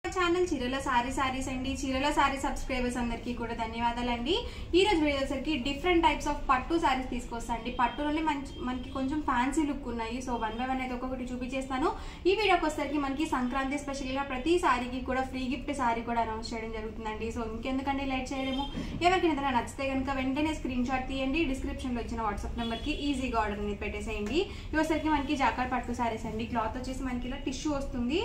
channel చీరల sorry saris అండి చీరల సారీ సబ్స్క్రైబర్స్ అందరికీ కూడా ధన్యవాదాలండి ఈ రోజు వీడియో వచ్చరికి డిఫరెంట్ టైప్స్ ఆఫ్ పట్టు సారీస్ తీసుకొస్తా అండి పట్టులోనే మంచి మనకి కొంచెం ఫ్యాన్సీ లుక్ ఉన్నాయి సో వన్ బై వన్ అయితే ఒక్కొక్కటి చూపించేస్తాను ఈ వీడియోకి వచ్చేసరికి మనకి సంక్రాంతి స్పెషల్ గా ప్రతి సారీకి కూడా ఫ్రీ గిఫ్ట్ సారీ కూడా అనౌన్స్ చేయడం జరుగుతుందండి సో ఇంకెందుకండి లైట్ చేయడము ఎవరికైనా ఏదైనా నచ్చితే కనుక వెంటనే స్క్రీన్ షాట్ తీయండి డిస్క్రిప్షన్ లో ఇచ్చిన వాట్సాప్ నెంబర్ కి ఈజీగా ఆర్డర్ అనేది పెట్టేసేయండి ఇవసరికి మనకి జాకార్ పట్టు సారీస్ అండి క్లాత్ వచ్చేసి మనకి ఇలా టిష్యూ వస్తుంది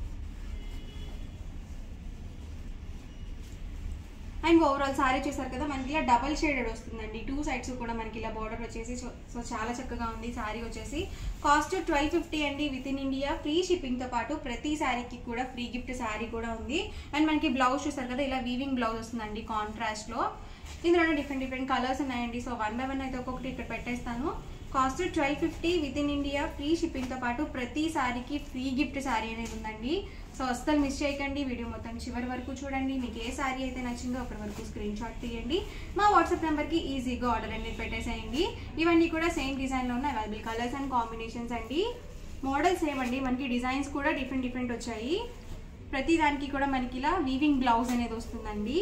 అండ్ ఓవరాల్ సారీ చూసారు కదా మనకి ఇలా డబల్ షేడెడ్ వస్తుందండి టూ సైడ్స్ కూడా మనకి ఇలా బార్డర్ వచ్చేసి సో- సో చాలా చక్కగా ఉంది సారీ వచ్చేసి కాస్ట్ ట్వెల్వ్ ఫిఫ్టీ అండి within India free shipping తో పాటు ప్రతి సారీకి కూడా ఫ్రీ గిఫ్ట్ సారీ కూడా ఉంది అండ్ మనకి బ్లౌజ్ చూసారు కదా ఇలా వీవింగ్ బ్లౌజ్ వస్తుందండి కాంట్రాస్ట్ లో ఇందులోనే డిఫరెంట్ డిఫరెంట్ కలర్స్ ఉన్నాయండి సో వన్ బై వన్ అయితే ఒక్కొక్కటి ఇక్కడ పెట్టేస్తాను cost twelve fifty within India free shipping తో పాటు ప్రతి సారీకి ఫ్రీ గిఫ్ట్ సారీ అనేది ఉందండి సో అస్సలు మిస్ చేయకండి వీడియో మొత్తం చివరి వరకు చూడండి మీకు ఏ సారీ అయితే నచ్చిందో అప్పటి వరకు స్క్రీన్ షాట్ తీయండి మా వాట్సాప్ నెంబర్కి ఈజీగా ఆర్డర్ అనేది పెట్టేసేయండి ఇవన్నీ కూడా సేమ్ డిజైన్లో ఉన్న అవైలబుల్ కలర్స్ అండ్ కాంబినేషన్స్ అండి మోడల్స్ ఏమండి మనకి డిజైన్స్ కూడా డిఫరెంట్ డిఫరెంట్ వచ్చాయి ప్రతి దానికి కూడా మనకి ఇలా వీవింగ్ బ్లౌజ్ అనేది వస్తుందండి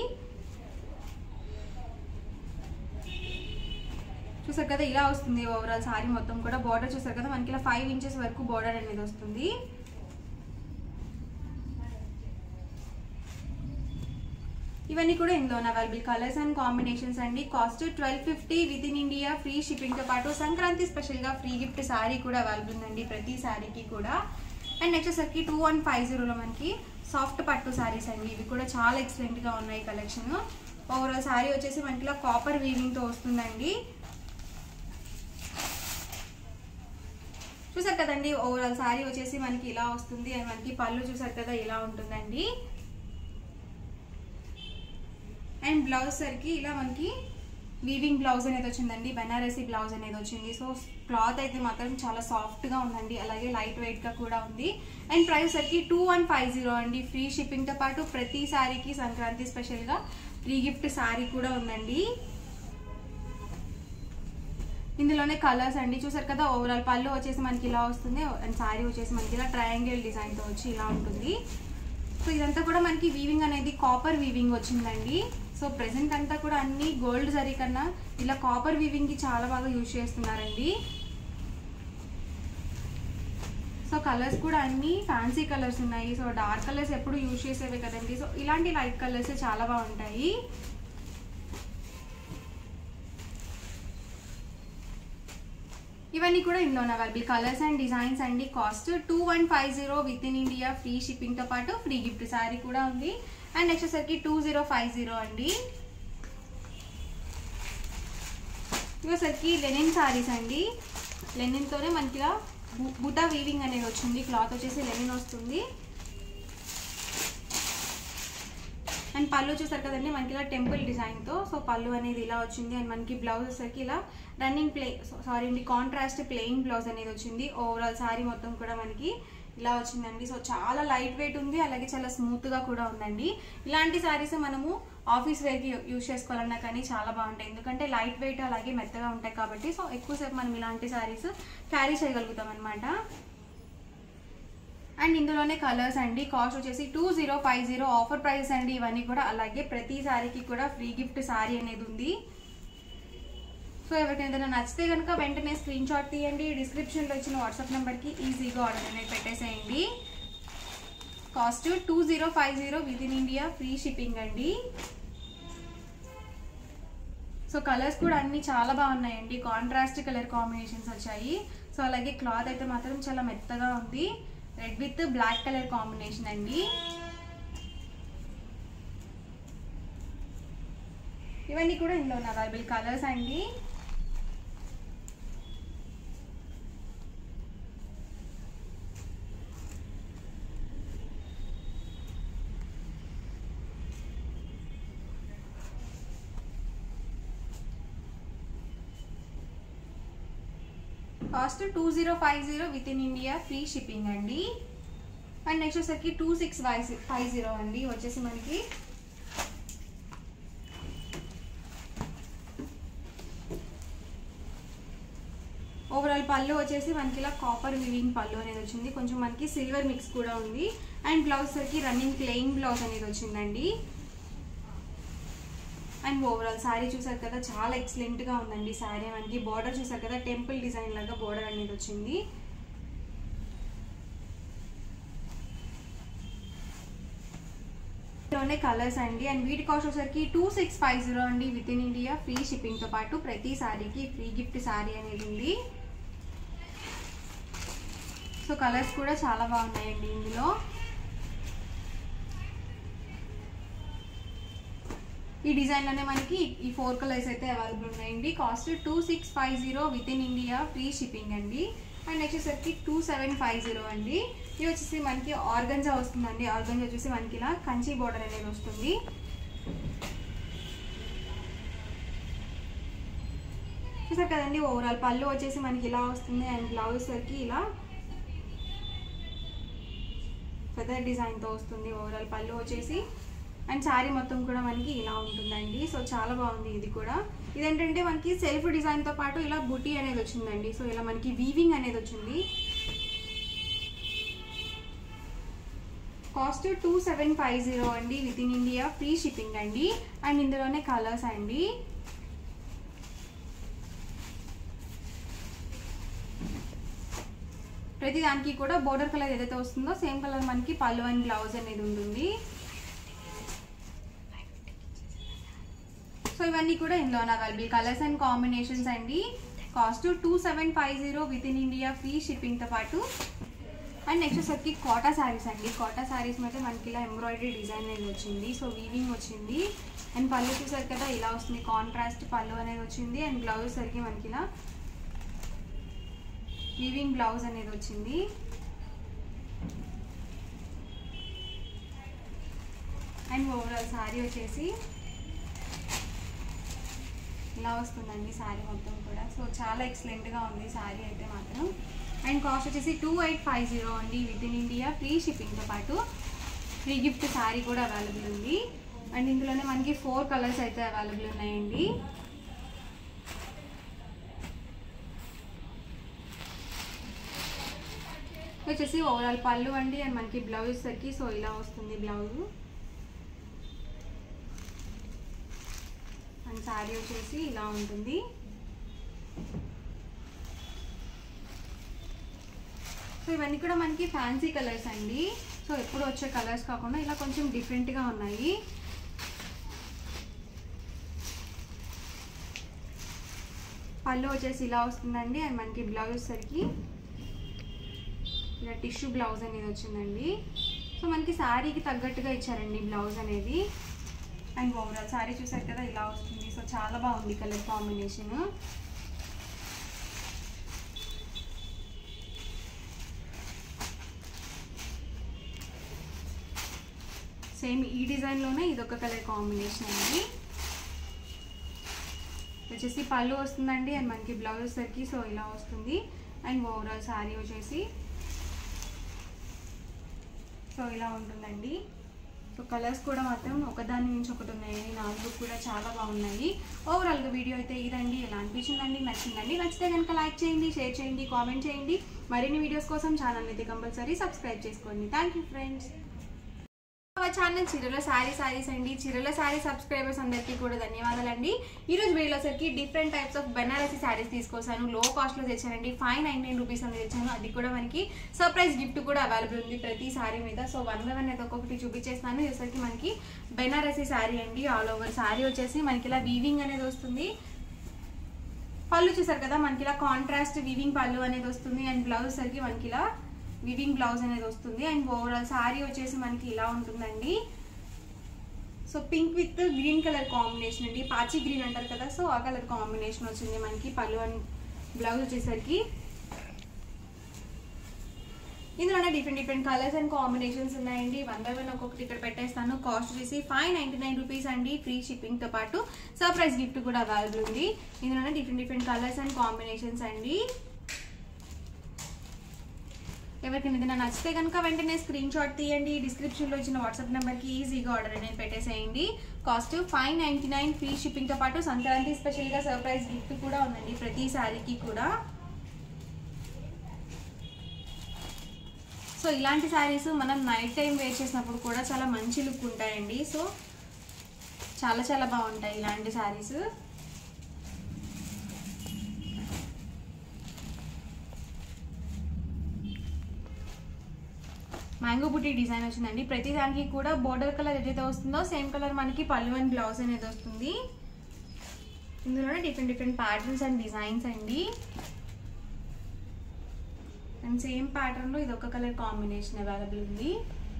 చూసారు కదా ఇలా వస్తుంది ఓవరాల్ సారీ మొత్తం కూడా బార్డర్ చూసారు కదా మనకి ఇలా ఫైవ్ ఇంచెస్ వరకు బార్డర్ అనేది వస్తుంది ఇవన్నీ కూడా ఇందులో ఉన్న అవైలబుల్ కలర్స్ అండ్ కాంబినేషన్స్ అండి cost twelve fifty within India free shipping తో పాటు సంక్రాంతి స్పెషల్ గా ఫ్రీ గిఫ్ట్ సారీ కూడా అవైలబుల్ ఉందండి ప్రతి సారీకి కూడా అండ్ నెక్స్ట్ వచ్చేసరికి టూ వన్ ఫైవ్ జీరోలో మనకి సాఫ్ట్ పట్టు సారీస్ అండి ఇవి కూడా చాలా ఎక్సలెంట్ గా ఉన్నాయి కలెక్షన్ ఓవరాల్ సారీ వచ్చేసి మనకి ఇలా కాపర్ వీవింగ్ తో వస్తుందండి చూసారు కదండి ఓవరాల్ సారీ వచ్చేసి మనకి ఇలా వస్తుంది అండ్ మనకి పళ్ళు చూసారు కదా ఇలా ఉంటుందండి అండ్ బ్లౌజ్ సరికి ఇలా మనకి వీవింగ్ బ్లౌజ్ అనేది వచ్చిందండి బెనారసీ బ్లౌజ్ అనేది వచ్చింది సో క్లాత్ అయితే మాత్రం చాలా సాఫ్ట్ గా ఉందండి అలాగే లైట్ వెయిట్ గా కూడా ఉంది అండ్ ప్రైస్ సరికి టూ వన్ ఫైవ్ జీరో అండి ఫ్రీ షిప్పింగ్ తో పాటు ప్రతి సారీకి సంక్రాంతి స్పెషల్ గా ఫ్రీ గిఫ్ట్ సారీ కూడా ఉందండి ఇందులోనే కలర్స్ అండి చూసారు కదా ఓవరాల్ పళ్ళు వచ్చేసి మనకి ఇలా వస్తుంది అండ్ సారీ వచ్చేసి మనకి ఇలా ట్రయాంగిల్ డిజైన్ తో వచ్చి ఇలా ఉంటుంది సో ఇదంతా కూడా మనకి వీవింగ్ అనేది కాపర్ వీవింగ్ వచ్చిందండి సో ప్రెసెంట్ అంతా కూడా అన్ని గోల్డ్ జరీ కన్నా ఇలా కాపర్ వీవింగ్ కి చాలా బాగా యూజ్ చేస్తున్నారండి సో కలర్స్ కూడా అన్ని ఫ్యాన్సీ కలర్స్ ఉన్నాయి సో డార్క్ కలర్స్ ఎప్పుడు యూజ్ చేసేవే కదండి సో ఇలాంటి లైట్ కలర్స్ చాలా బాగుంటాయి ఇవన్నీ కూడా ఇందులో అవైలబుల్ కలర్స్ అండ్ డిజైన్స్ అండి cost two one five zero within India free shipping తో పాటు ఫ్రీ గిఫ్ట్ సారీ కూడా ఉంది అండ్ నెక్స్ట్ వచ్చేసరికి టూ జీరో ఫైవ్ జీరో అండి ఇవసరికి లెనిన్ సారీస్ అండి లెనిన్ తోనే మనకి ఇలా బు- బుటా వీవింగ్ అనేది వచ్చింది క్లాత్ వచ్చేసి లెనిన్ వస్తుంది అండ్ పళ్ళు చూసారు కదండి మనకి ఇలా టెంపుల్ డిజైన్ తో సో పళ్ళు అనేది ఇలా వచ్చింది అండ్ మనకి బ్లౌజ్ వచ్చేసరికి ఇలా రన్నింగ్ ప్లే సారీ అండి కాంట్రాస్ట్ ప్లెయిన్ బ్లౌజ్ అనేది వచ్చింది ఓవరాల్ సారీ మొత్తం కూడా మనకి ఇలా వచ్చిందండి సో చాలా లైట్ వెయిట్ ఉంది అలాగే చాలా స్మూత్ గా కూడా ఉందండి ఇలాంటి సారీస్ మనము ఆఫీస్ వేర్ కి యూజ్ చేసుకోవాలన్నా కానీ చాలా బాగుంటాయి ఎందుకంటే లైట్ వెయిట్ అలాగే మెత్తగా ఉంటాయి కాబట్టి సో ఎక్కువసేపు మనం ఇలాంటి సారీస్ క్యారీ చేయగలుగుతాం అనమాట అండ్ ఇందులోనే కలర్స్ అండి కాస్ట్ వచ్చేసి two zero five zero offer price అండి ఇవన్నీ కూడా అలాగే ప్రతి సారీకి కూడా ఫ్రీ గిఫ్ట్ సారీ అనేది ఉంది సో ఎవరికైనా ఏదైనా నచ్చితే కనుక వెంటనే స్క్రీన్ షాట్ తీయండి డిస్క్రిప్షన్లో ఇచ్చిన వాట్సాప్ నెంబర్కి ఈజీగా ఆర్డర్ అనేది పెట్టేసేయండి cost two zero five zero within India free shipping అండి సో కలర్స్ కూడా అన్ని చాలా బాగున్నాయండి కాంట్రాస్ట్ కలర్ కాంబినేషన్స్ వచ్చాయి సో అలాగే క్లాత్ అయితే మాత్రం చాలా మెత్తగా ఉంది red with black colour combination అండి ఇవన్నీ కూడా ఇందులో ఉన్న అవైలబుల్ కలర్స్ అండి cost two zero five zero within India free shipping అండి అండ్ నెక్స్ట్ వచ్చేసరికి two six five five zero అండి వచ్చేసి మనకి ఓవరాల్ పళ్ళు వచ్చేసి మనకి ఇలా కాపర్ వివింగ్ పళ్ళు అనేది వచ్చింది కొంచెం మనకి సిల్వర్ మిక్స్ కూడా ఉంది అండ్ బ్లౌజ్ సరికి రన్నింగ్ ప్లెయిన్ బ్లౌజ్ అనేది వచ్చిందండి అండ్ ఓవరాల్ శారీ చూసారు కదా చాలా ఎక్సలెంట్ గా ఉందండి శారీ మనకి బార్డర్ చూసారు కదా టెంపుల్ డిజైన్ లాగా బార్డర్ అనేది వచ్చింది లోనే కలర్స్ అండి అండ్ వీటి కాస్ట్ వచ్చేసరికి టూ సిక్స్ ఫైవ్ జీరో అండి within India free shipping తో పాటు ప్రతి శారీకి ఫ్రీ గిఫ్ట్ శారీ అనేది ఉంది సో కలర్స్ కూడా చాలా బాగున్నాయండి ఇందులో ఈ డిజైన్లోనే మనకి ఈ ఫోర్ కలర్స్ అయితే అవైలబుల్ ఉన్నాయండి cost two six five zero within India free shipping అండి అండ్ వచ్చేసరికి టూ సెవెన్ ఫైవ్ జీరో అండి ఇది వచ్చేసి మనకి ఆర్గంజా వస్తుందండి ఆర్గంజా వచ్చేసి మనకి ఇలా కంచి బోర్డర్ అనేది వస్తుంది చూసారు కదండి ఓవరాల్ పళ్ళు వచ్చేసి మనకి ఇలా వస్తుంది అండ్ బ్లౌజ్ సరికి ఇలా ఫెదర్ డిజైన్తో వస్తుంది ఓవరాల్ పళ్ళు వచ్చేసి అండ్ శారీ మొత్తం కూడా మనకి ఇలా ఉంటుందండి సో చాలా బాగుంది ఇది కూడా ఇదేంటంటే మనకి సెల్ఫ్ డిజైన్తో పాటు ఇలా బుటీ అనేది వచ్చిందండి సో ఇలా మనకి వీవింగ్ అనేది వచ్చింది cost two seven five zero అండి within India free shipping అండి అండ్ ఇందులోనే కలర్స్ అండి ప్రతి దానికి కూడా బోర్డర్ కలర్ ఏదైతే వస్తుందో సేమ్ కలర్ మనకి పళ్ళు అండ్ బ్లౌజ్ అనేది ఉంటుంది సో ఇవన్నీ కూడా ఇందులో అవైలబుల్ కలర్స్ అండ్ కాంబినేషన్స్ అండి cost two seven five zero within India free షిప్పింగ్తో పాటు అండ్ నెక్స్ట్ వచ్చేసరికి కోటా శారీస్ అండి కోటా శారీస్ మీద మనకి ఇలా ఎంబ్రాయిడరీ డిజైన్ అనేది వచ్చింది సో వీవింగ్ వచ్చింది అండ్ పళ్ళు చూసారు కదా ఇలా వస్తుంది కాంట్రాస్ట్ పళ్ళు అనేది వచ్చింది అండ్ బ్లౌజ్ సరికి మనకి ఇలా వీవింగ్ బ్లౌజ్ అనేది వచ్చింది అండ్ ఓవరాల్ శారీ వచ్చేసి ఇలా వస్తుందండి శారీ మొత్తం కూడా సో చాలా ఎక్సలెంట్గా ఉంది శారీ అయితే మాత్రం అండ్ కాస్ట్ వచ్చేసి టూ ఎయిట్ ఫైవ్ జీరో అండి విత్ ఇన్ ఇండియా ఫ్రీ షిప్పింగ్తో పాటు ఫ్రీ గిఫ్ట్ శారీ కూడా అవైలబుల్ ఉంది అండ్ ఇందులోనే మనకి ఫోర్ కలర్స్ అయితే అవైలబుల్ ఉన్నాయండి వచ్చేసి ఓవరాల్ పళ్ళు అండి అండ్ మనకి బ్లౌజ్ సరికి సో ఇలా వస్తుంది బ్లౌజ్ అండ్ శారీ వచ్చేసి ఇలా ఉంటుంది సో ఇవన్నీ కూడా మనకి ఫ్యాన్సీ కలర్స్ అండి సో ఎప్పుడు వచ్చే కలర్స్ కాకుండా ఇలా కొంచెం డిఫరెంట్గా ఉన్నాయి పళ్ళు వచ్చేసి ఇలా వస్తుందండి అండ్ మనకి బ్లౌజ్ సరికి ఇలా టిష్యూ బ్లౌజ్ అనేది వచ్చిందండి సో మనకి శారీకి తగ్గట్టుగా ఇచ్చారండి బ్లౌజ్ అనేది అండ్ ఓవరాల్ శారీ చూసారు కదా ఇలా వస్తుంది సో చాలా బాగుంది కలర్ కాంబినేషన్ సేమ్ ఈ డిజైన్లోనే ఇదొక కలర్ కాంబినేషన్ అండి వచ్చేసి పళ్ళు వస్తుందండి అండ్ మనకి బ్లౌజ్ సరికి సో ఇలా వస్తుంది అండ్ ఓవరాల్ శారీ వచ్చేసి సో ఇలా ఉంటుందండి సో కలర్స్ కూడా మాత్రం ఒకదాని నుంచి ఒకటి ఉన్నాయండి నాలుగు కూడా చాలా బాగున్నాయి ఓవరాల్గా వీడియో అయితే ఇదండి ఎలా అనిపించిందండి నచ్చిందండి నచ్చితే కనుక లైక్ చేయండి షేర్ చేయండి కామెంట్ చేయండి మరిన్ని వీడియోస్ కోసం ఛానల్ అయితే కంపల్సరీ సబ్స్క్రైబ్ చేసుకోండి థ్యాంక్ యూ ఫ్రెండ్స్ మా ఛానల్ చిరుల శారీ శారీస్ అండి చిరుల శారీ సబ్స్క్రైబర్స్ అందరికీ కూడా ధన్యవాదాలండి ఈ రోజు వీడియోలో సరికి different types of Banarasi saris తీసుకొస్తాను లో కాస్ట్లో తెచ్చానండి ఫైవ్ నైన్ నైన్ రూపీస్ అని తెచ్చాను అది కూడా మనకి సర్ప్రైజ్ గిఫ్ట్ కూడా అవైలబుల్ ఉంది ప్రతి శారీ మీద సో వన్ బై వన్ అయితే ఒక్కొక్కటి చూపించేస్తాను ఇసరికి మనకి బెనారసీ శారీ అండి ఆల్ ఓవర్ శారీ వచ్చేసి మనకి ఇలా వీవింగ్ అనేది వస్తుంది పళ్ళు చూసారు కదా మనకి ఇలా కాంట్రాస్ట్ వీవింగ్ పళ్ళు అనేది వస్తుంది అండ్ బ్లౌజ్ సరికి మనకి ఇలా వివింగ్ బ్లౌజ్ అనేది వస్తుంది అండ్ ఓవరాల్ శారీ వచ్చేసి మనకి ఇలా ఉంటుందండి so pink with green colour combination అండి పాచి గ్రీన్ అంటారు కదా సో ఆ కలర్ కాంబినేషన్ వచ్చింది మనకి పళ్ళు అండ్ బ్లౌజ్ వచ్చేసరికి ఇందులోనే different different colours and combinations ఉన్నాయండి వన్ బై వన్ ఒక్కొక్కటి ఇక్కడ పెట్టేస్తాను కాస్ట్ వచ్చేసి ఫైవ్ నైంటీ నైన్ రూపీస్ అండి ఫ్రీ షిప్పింగ్తో పాటు సర్ప్రైజ్ గిఫ్ట్ కూడా అవైలబుల్ ఉంది ఇందులోనే different different colours and combinations అండి ఎవరికైనా ఏదైనా నచ్చితే కనుక వెంటనే స్క్రీన్ షాట్ తీయండి డిస్క్రిప్షన్లో ఇచ్చిన వాట్సాప్ నెంబర్కి ఈజీగా ఆర్డర్ అనేది పెట్టేసేయండి cost five ninety nine free షిప్పింగ్తో పాటు సంక్రాంతి స్పెషల్గా సర్ప్రైజ్ గిఫ్ట్ కూడా ఉందండి ప్రతి శారీకి కూడా సో ఇలాంటి శారీస్ మనం నైట్ టైం వేర్ చేసినప్పుడు కూడా చాలా మంచి లుక్ ఉంటాయండి సో చాలా చాలా బాగుంటాయి ఇలాంటి శారీస్ మ్యాంగో బుట్టి డిజైన్ వచ్చిందండి ప్రతి దానికి కూడా బోర్డర్ కలర్ ఏదైతే వస్తుందో సేమ్ కలర్ మనకి పళ్ళు అండ్ బ్లౌజ్ అనేది వస్తుంది ఇందులోనే different different patterns and designs అండి అండ్ సేమ్ ప్యాటర్న్లో ఇది ఒక కలర్ కాంబినేషన్ అవైలబుల్ ఉంది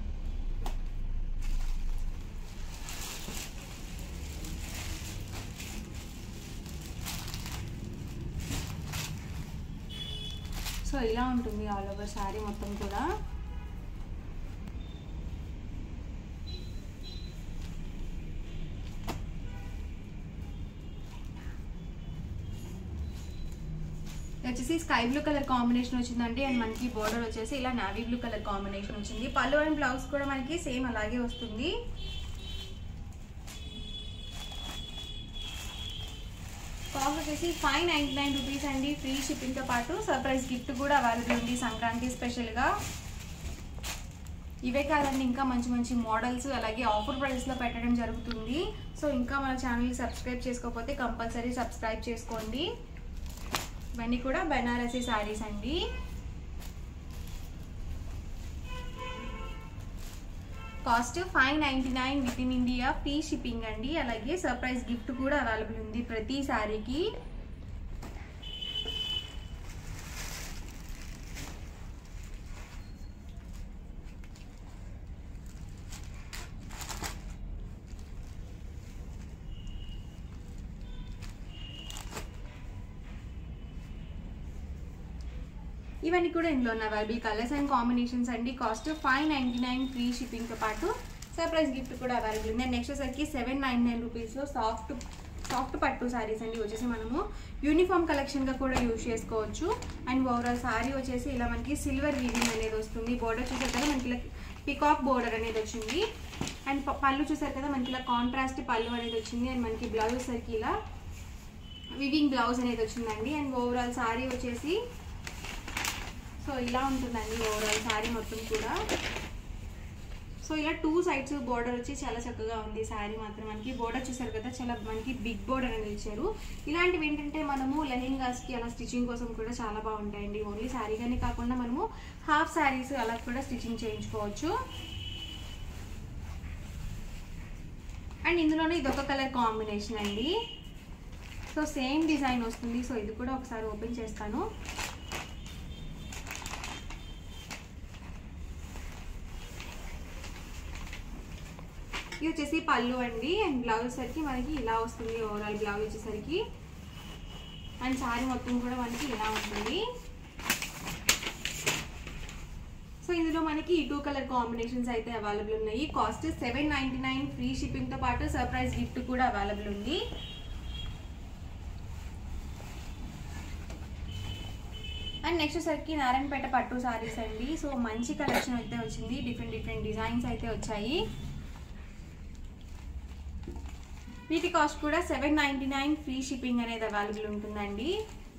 సో ఇలా ఉంటుంది ఆల్ ఓవర్ శారీ మొత్తం కూడా ఇది వచ్చేసి స్కై బ్లూ కలర్ కాంబినేషన్ వచ్చిందండి అండ్ మనకి బోర్డర్ వచ్చేసి ఇలా నావీ బ్లూ కలర్ కాంబినేషన్ వచ్చింది పళ్ళు అండ్ బ్లౌజ్ కూడా మనకి సేమ్ అలాగే వస్తుంది కాస్ట్ వచ్చేసి ఫైవ్ నైంటీ నైన్ రూపీస్ అండి ఫ్రీ షిప్పింగ్తో పాటు సర్ప్రైజ్ గిఫ్ట్ కూడా అవైలబుల్ ఉంది సంక్రాంతి స్పెషల్గా ఇవే కాదండి ఇంకా మంచి మంచి మోడల్స్ అలాగే ఆఫర్ ప్రైస్లో పెట్టడం జరుగుతుంది సో ఇంకా మన ఛానల్ సబ్స్క్రైబ్ చేసుకోకపోతే కంపల్సరీ సబ్స్క్రైబ్ చేసుకోండి ఇవన్నీ కూడా బెనారసీ శారీస్ అండి cost five ninety nine within India free shipping అండి అలాగే సర్ప్రైజ్ గిఫ్ట్ కూడా అవైలబుల్ ఉంది ప్రతి శారీకి ఇవన్నీ కూడా ఇందులో ఉన్న అవైలబుల్ కలర్స్ అండ్ కాంబినేషన్స్ అండి cost five ninety nine free షిప్పింగ్తో పాటు సర్ప్రైజ్ గిఫ్ట్ కూడా అవైలబుల్ ఉంది నెక్స్ట్ వచ్చేసరికి సెవెన్ నైన్ నైన్ రూపీస్లో సాఫ్ట్ సాఫ్ట్ పట్టు శారీస్ అండి వచ్చేసి మనము యూనిఫామ్ కలెక్షన్గా కూడా యూజ్ చేసుకోవచ్చు అండ్ ఓవరాల్ శారీ వచ్చేసి ఇలా మనకి సిల్వర్ వీవింగ్ అనేది వస్తుంది బోర్డర్ చూసారు కదా మనకి ఇలా పికాక్ బోర్డర్ అనేది వచ్చింది అండ్ పళ్ళు చూసారు కదా మనకి ఇలా కాంట్రాస్ట్ పళ్ళు అనేది వచ్చింది అండ్ మనకి బ్లౌజ్ వచ్చేసరికి ఇలా వివింగ్ బ్లౌజ్ అనేది వచ్చిందండి అండ్ ఓవరాల్ శారీ వచ్చేసి సో ఇలా ఉంటుందండి ఓవరాల్ శారీ మొత్తం కూడా సో ఇలా టూ సైడ్స్ బోర్డర్ వచ్చి చాలా చక్కగా ఉంది శారీ మాత్రం మనకి బోర్డర్ చూసారు కదా చాలా మనకి బిగ్ బోర్డర్ అనేది ఇచ్చారు ఇలాంటివి ఏంటంటే మనము లెహెంగాస్కి అలా స్టిచ్చింగ్ కోసం కూడా చాలా బాగుంటాయండి ఓన్లీ శారీగానే కాకుండా మనము హాఫ్ శారీస్ అలా కూడా స్టిచ్చింగ్ చేయించుకోవచ్చు అండ్ ఇందులోనే ఇదొక కలర్ కాంబినేషన్ అండి సో సేమ్ డిజైన్ వస్తుంది సో ఇది కూడా ఒకసారి ఓపెన్ చేస్తాను ఇది వచ్చేసి పళ్ళు అండి అండ్ బ్లౌజ్ వచ్చేసరికి మనకి ఇలా వస్తుంది ఓవరాల్ బ్లౌజ్ వచ్చేసరికి అండ్ సారీ మొత్తం కూడా మనకి ఇలా ఉంటుంది సో ఇందులో మనకి ఈ టూ కలర్ కాంబినేషన్స్ అయితే అవైలబుల్ ఉన్నాయి cost seven ninety nine free షిప్పింగ్తో పాటు సర్ప్రైజ్ గిఫ్ట్ కూడా అవైలబుల్ ఉంది అండ్ నెక్స్ట్ వచ్చేసరికి నారాయణపేట పట్టు సారీస్ అండి సో మంచి కలెక్షన్ అయితే వచ్చింది డిఫరెంట్ డిఫరెంట్ డిజైన్స్ అయితే వచ్చాయి వీటి కాస్ట్ కూడా seven ninety nine free shipping అనేది అవైలబుల్ ఉంటుందండి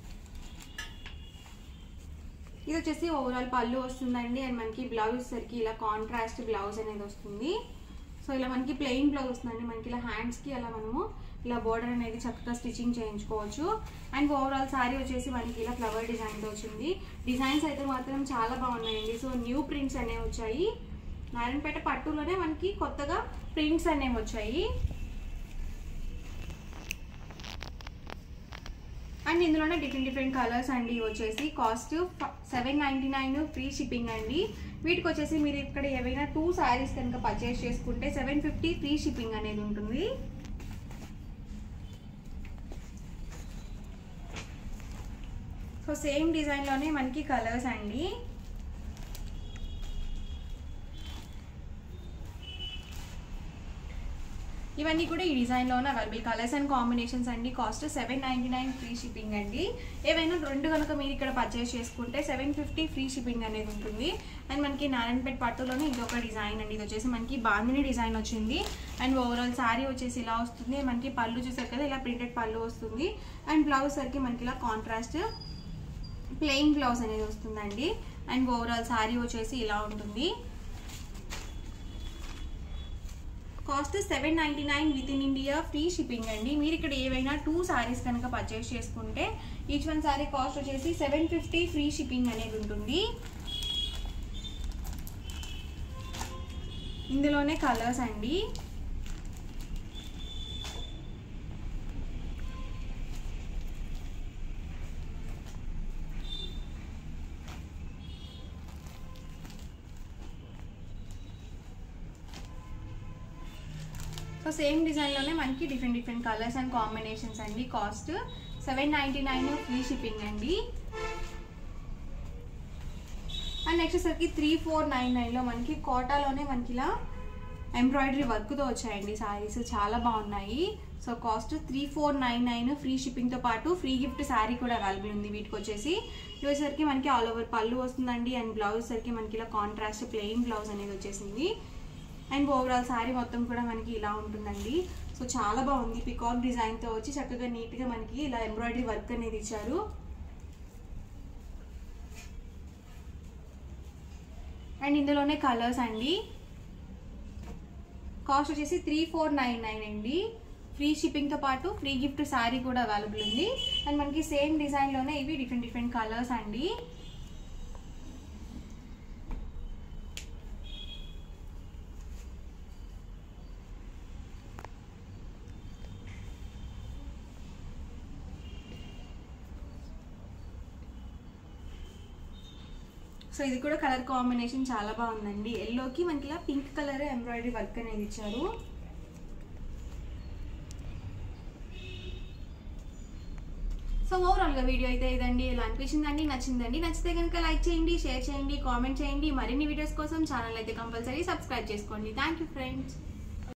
ఇది వచ్చేసి ఓవరాల్ పళ్ళు వస్తుందండి అండ్ మనకి బ్లౌజ్ సరికి ఇలా కాంట్రాస్ట్ బ్లౌజ్ అనేది వస్తుంది సో ఇలా మనకి ప్లెయిన్ బ్లౌజ్ వస్తుందండి మనకి ఇలా హ్యాండ్స్కి అలా మనము ఇలా బోర్డర్ అనేది చక్కగా స్టిచ్చింగ్ చేయించుకోవచ్చు అండ్ ఓవరాల్ శారీ వచ్చేసి మనకి ఇలా ఫ్లవర్ డిజైన్తో వచ్చింది డిజైన్స్ అయితే మాత్రం చాలా బాగున్నాయండి సో న్యూ ప్రింట్స్ అనేవి వచ్చాయి నారాయణపేట పట్టులోనే మనకి కొత్తగా ప్రింట్స్ అనేవి వచ్చాయి అండ్ ఇందులోనే డిఫరెంట్ డిఫరెంట్ కలర్స్ అండి ఇవి వచ్చేసి cost seven ninety nine free shipping అండి వీటికి వచ్చేసి మీరు ఇక్కడ ఏవైనా టూ శారీస్ కనుక పర్చేస్ చేసుకుంటే సెవెన్ ఫిఫ్టీ ఫ్రీ షిప్పింగ్ అనేది ఉంటుంది సో సేమ్ డిజైన్లోనే మనకి కలర్స్ అండి ఇవన్నీ కూడా ఈ డిజైన్లోనే అవైలబుల్ కలర్స్ అండ్ కాంబినేషన్స్ అండి cost seven ninety nine free shipping అండి ఏవైనా రెండు కనుక మీరు ఇక్కడ పర్చేస్ చేసుకుంటే సెవెన్ ఫిఫ్టీ ఫ్రీ షిప్పింగ్ అనేది ఉంటుంది అండ్ మనకి నారాయణపేట పట్టులోనే ఇదొక డిజైన్ అండి ఇది వచ్చేసి మనకి బాందిని డిజైన్ వచ్చింది అండ్ ఓవరాల్ శారీ వచ్చేసి ఇలా వస్తుంది మనకి పళ్ళు చూసారు కదా ఇలా ప్రింటెడ్ పళ్ళు వస్తుంది అండ్ బ్లౌజ్ సరికి మనకి ఇలా కాంట్రాస్ట్ ప్లెయిన్ బ్లౌజ్ అనేది వస్తుందండి అండ్ ఓవరాల్ శారీ వచ్చేసి ఇలా ఉంటుంది cost seven ninety nine within India free shipping అండి మీరు ఇక్కడ ఏవైనా టూ శారీస్ కనుక పర్చేస్ చేసుకుంటే ఈచ్ వన్ శారీ కాస్ట్ వచ్చేసి సెవెన్ ఫిఫ్టీ ఫ్రీ షిప్పింగ్ అనేది ఉంటుంది ఇందులోనే కలర్స్ అండి సో సేమ్ డిజైన్లోనే మనకి different different colours and combinations అండి cost seven ninety nine free shipping అండి అండ్ నెక్స్ట్ వచ్చేసరికి త్రీ ఫోర్ నైన్ నైన్లో మనకి కోటాలోనే మనకి ఇలా ఎంబ్రాయిడరీ వర్క్తో వచ్చాయండి సారీస్ చాలా బాగున్నాయి so cost three four nine nine free షిప్పింగ్తో పాటు ఫ్రీ గిఫ్ట్ శారీ కూడా అవైలబుల్ ఉంది వీటికి వచ్చేసి ఇది వచ్చేసరికి మనకి ఆల్ ఓవర్ పళ్ళు వస్తుందండి అండ్ బ్లౌజ్ సరికి మనకి ఇలా కాంట్రాస్ట్ ప్లెయిన్ బ్లౌజ్ అనేది వచ్చేసింది అండ్ ఓవరాల్ శారీ మొత్తం కూడా మనకి ఇలా ఉంటుందండి సో చాలా బాగుంది పికాక్ డిజైన్తో వచ్చి చక్కగా నీట్గా మనకి ఇలా ఎంబ్రాయిడరీ వర్క్ అనేది ఇచ్చారు అండ్ ఇందులోనే కలర్స్ అండి కాస్ట్ వచ్చేసి త్రీ ఫోర్ నైన్ నైన్ అండి ఫ్రీ షిప్పింగ్తో పాటు ఫ్రీ గిఫ్ట్ శారీ కూడా అవైలబుల్ ఉంది అండ్ మనకి సేమ్ డిజైన్లోనే ఇవి డిఫరెంట్ డిఫరెంట్ కలర్స్ అండి సో ఇది కూడా కలర్ కాంబినేషన్ చాలా బాగుందండి ఎల్లోకి మనకి ఇలా పింక్ కలర్ ఎంబ్రాయిడరీ వర్క్ అనేది ఇచ్చారు సో ఓవరాల్గా వీడియో అయితే ఇదండి ఇలా అనిపించిందండి నచ్చిందండి నచ్చితే కనుక లైక్ చేయండి షేర్ చేయండి కామెంట్ చేయండి మరిన్ని వీడియోస్ కోసం ఛానల్ అయితే కంపల్సరీ సబ్స్క్రైబ్ చేసుకోండి థ్యాంక్ యూ ఫ్రెండ్స్